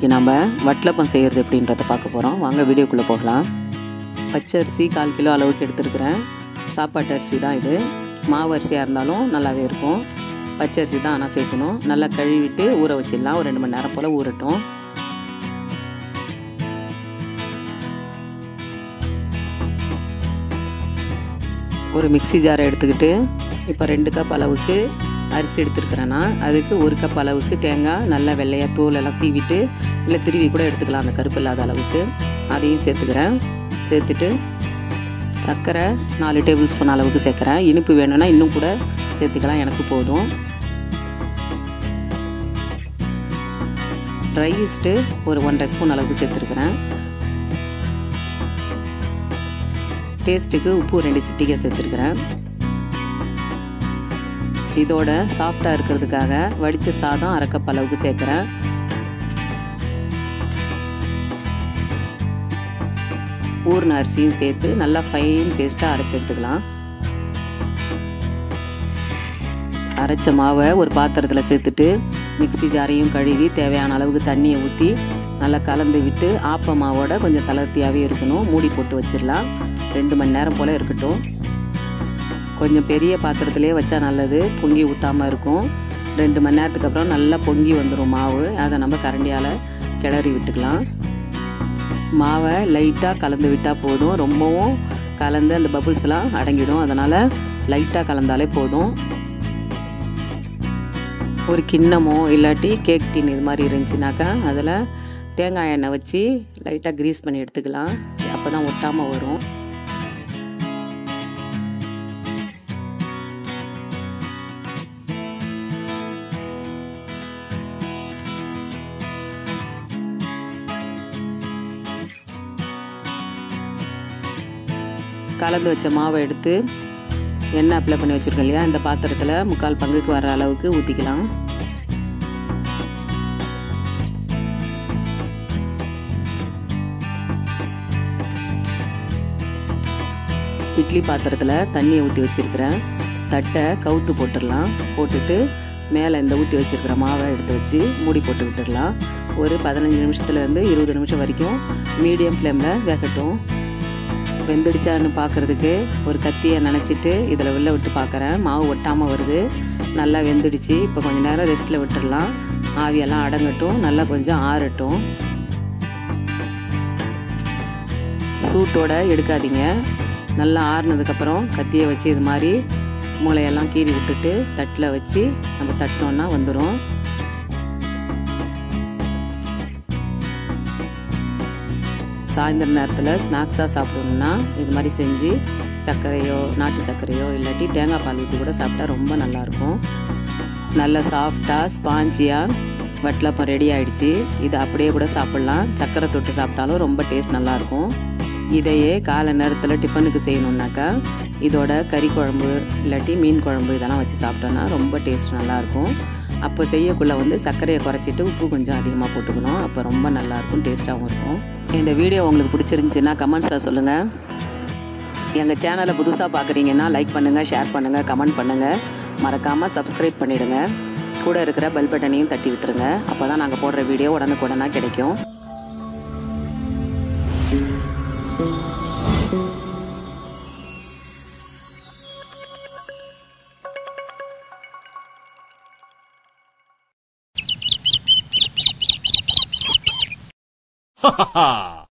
இன்றைக்கி நம்ம வட்டலப்பம் செய்கிறது எப்படின்றத பார்க்க போகிறோம் வாங்க வீடியோக்குள்ளே போகலாம் பச்சரிசி கால் கிலோ அளவுக்கு எடுத்துருக்கிறேன் சாப்பாட்டு அரிசி தான் இது மாவு அரிசியாக இருந்தாலும் நல்லாவே இருக்கும் பச்சரிசி தான் ஆனால் சேர்க்கணும் நல்லா கழுவிட்டு ஊற வச்சிடலாம் ஒரு ரெண்டு மணி நேரம் போல் ஊறட்டும் ஒரு மிக்சி ஜாரை எடுத்துக்கிட்டு இப்போ ரெண்டு கப் அளவுக்கு அரிசி எடுத்துருக்கிறேன்னா அதுக்கு ஒரு கப் அளவுக்கு தேங்காய் நல்லா வெள்ளையாக தூள் எல்லாம் சீவிட்டு இல்லை திருவி கூட எடுத்துக்கலாம் அந்த கருப்பு இல்லாத அளவுக்கு அதையும் சேர்த்துக்கிறேன் சேர்த்துட்டு சர்க்கரை நாலு டேபிள் ஸ்பூன் அளவுக்கு சேர்க்குறேன் இனிப்பு வேணும்னா இன்னும் கூட சேர்த்துக்கலாம் எனக்கு போதும் ட்ரை ஈஸ்ட்டு ஒரு ஒன்றரை ஸ்பூன் அளவுக்கு சேர்த்துருக்குறேன் டேஸ்ட்டுக்கு உப்பு ரெண்டு சிட்டிகை சேர்த்துருக்குறேன் இதோட சாஃப்டாக இருக்கிறதுக்காக வடித்த சாதம் அரை கப் அளவுக்கு சேர்க்குறேன் ஊர்ன அரிசியும் சேர்த்து நல்லா ஃபைன் பேஸ்ட்டாக அரைச்சி எடுத்துக்கலாம் அரைச்ச மாவை ஒரு பாத்திரத்தில் சேர்த்துட்டு மிக்சி ஜாரையும் கழுவி தேவையான அளவுக்கு தண்ணியை ஊற்றி நல்லா கலந்து விட்டு ஆப்ப மாவோட கொஞ்சம் தளர்த்தியாகவே இருக்கணும் மூடி போட்டு வச்சிடலாம் ரெண்டு மணி நேரம் போல் இருக்கட்டும் கொஞ்சம் பெரிய பாத்திரத்திலே வச்சா நல்லது பொங்கி ஊற்றாமல் இருக்கும் ரெண்டு மணி நேரத்துக்கு அப்புறம் நல்லா பொங்கி வந்துடும் மாவு அதை நம்ம கரண்டியால் கிளறி விட்டுக்கலாம் மாவை லைட்டாக கலந்து விட்டால் போதும் ரொம்பவும் கலந்து அந்த பபுள்ஸ்லாம் அடங்கிடும் அதனால் லைட்டாக கலந்தாலே போதும் ஒரு கிண்ணமோ இல்லாட்டி கேக் டின் இது மாதிரி இருந்துச்சுனாக்கா அதில் தேங்காய் எண்ணெய் வச்சு லைட்டாக க்ரீஸ் பண்ணி எடுத்துக்கலாம் அப்போ தான் ஒட்டாமல் வரும் கலந்து வச்ச மாவை எடுத்து எண்ணெய் அப்ளை பண்ணி வச்சுருக்கோம் இல்லையா இந்த பாத்திரத்தில் முக்கால் பங்குக்கு வர அளவுக்கு ஊற்றிக்கலாம் இட்லி பாத்திரத்தில் தண்ணியை ஊற்றி வச்சுருக்கிறேன் தட்டை கவுத்து போட்டுடலாம் போட்டுட்டு மேலே இந்த ஊற்றி வச்சுருக்கிற மாவை எடுத்து வச்சு மூடி போட்டு விட்டுடலாம் ஒரு பதினஞ்சு நிமிஷத்துலேருந்து இருபது நிமிஷம் வரைக்கும் மீடியம் ஃப்ளேமில் வேகட்டும் வெந்துடுச்சான்னு பார்க்குறதுக்கு ஒரு கத்தியை நினச்சிட்டு இதில் உள்ளே விட்டு பார்க்குறேன் மாவு ஒட்டாமல் வருது நல்லா வெந்துடுச்சு இப்போ கொஞ்சம் நேரம் ரெஸ்ட்டில் விட்டுடலாம் ஆவியெல்லாம் அடங்கட்டும் நல்லா கொஞ்சம் ஆறட்டும் சூட்டோட எடுக்காதீங்க நல்லா ஆறுனதுக்கப்புறம் கத்தியை வச்சு இது மாதிரி மூளையெல்லாம் கீறி விட்டுட்டு தட்டில் வச்சு நம்ம தட்டினோன்னா வந்துடும் சாயந்தர நேரத்தில் ஸ்நாக்ஸாக சாப்பிடணுன்னா இது மாதிரி செஞ்சு சர்க்கரையோ நாட்டு சர்க்கரையோ இல்லாட்டி தேங்காய் பால் ஊற்றி கூட சாப்பிட்டா ரொம்ப நல்லாயிருக்கும் நல்ல சாஃப்டாக ஸ்பாஞ்சியாக வட்டலப்பம் ரெடி ஆகிடுச்சு இது அப்படியே கூட சாப்பிட்லாம் சர்க்கரை தொட்டு சாப்பிட்டாலும் ரொம்ப டேஸ்ட் நல்லாயிருக்கும் இதையே காலை நேரத்தில் டிஃபனுக்கு செய்யணுன்னாக்கா இதோட கறி குழம்பு இல்லாட்டி மீன் குழம்பு இதெல்லாம் வச்சு சாப்பிட்டோன்னா ரொம்ப டேஸ்ட் நல்லாயிருக்கும் அப்போ செய்யக்குள்ளே வந்து சர்க்கரையை குறைச்சிட்டு உப்பு கொஞ்சம் அதிகமாக போட்டுக்கணும் அப்போ ரொம்ப நல்லாயிருக்கும் டேஸ்ட்டாகவும் இருக்கும் இந்த வீடியோ உங்களுக்கு பிடிச்சிருந்துச்சின்னா கமெண்ட்ஸில் சொல்லுங்கள் எங்கள் சேனலை புதுசாக பார்க்குறீங்கன்னா லைக் பண்ணுங்கள் ஷேர் பண்ணுங்கள் கமெண்ட் பண்ணுங்கள் மறக்காமல் சப்ஸ்கிரைப் பண்ணிவிடுங்க கூட இருக்கிற பெல் பட்டனையும் தட்டி விட்டுருங்க அப்போ தான் நாங்கள் போடுற வீடியோ உடனுக்குடனாக கிடைக்கும் Ha ha ha!